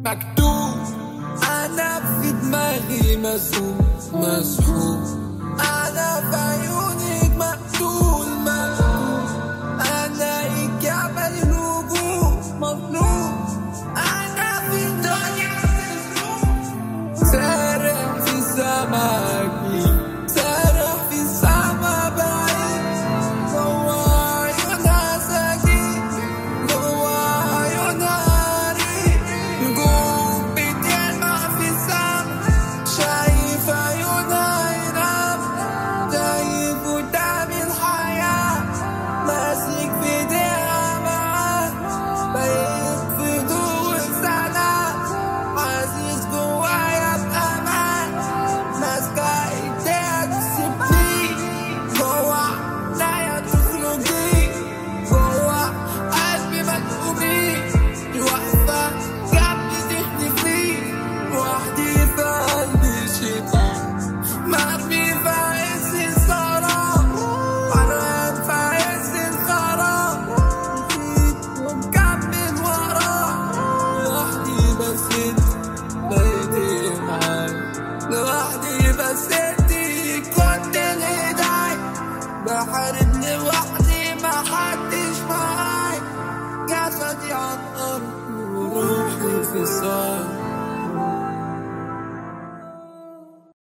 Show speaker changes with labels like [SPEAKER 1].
[SPEAKER 1] مكتوب انا في دماغي مسؤول مسحوب انا في عيونك مقتول مقتول انا الجبل الوجوه مظلوم انا في الدنيا مظلوم سارح في السماء سارح في السما بعيد جوا عيونها ساكت جوا عيونها ريح نجوم بتلمع في السما شايف عيونها ينام شايف قدام الحياة ماسك في ايديها معاه بقيت في ضوء السلام حاسس جوايا بأمان ماسكة ايديها تسيبني جوا عينيا تخرجي جوا قلبي مكتوبي واقفة جنبي تحدفي وحدي في قلبي شيطان مرمي في عز السراب حرام في عز الخراب نسيت ومكمل وراه لوحدي بس انت بقيتي معايا لوحدي بس انت كنت الهداية بحارب لوحدي ما حدش معايا جسدي على الأرض وروحي في السما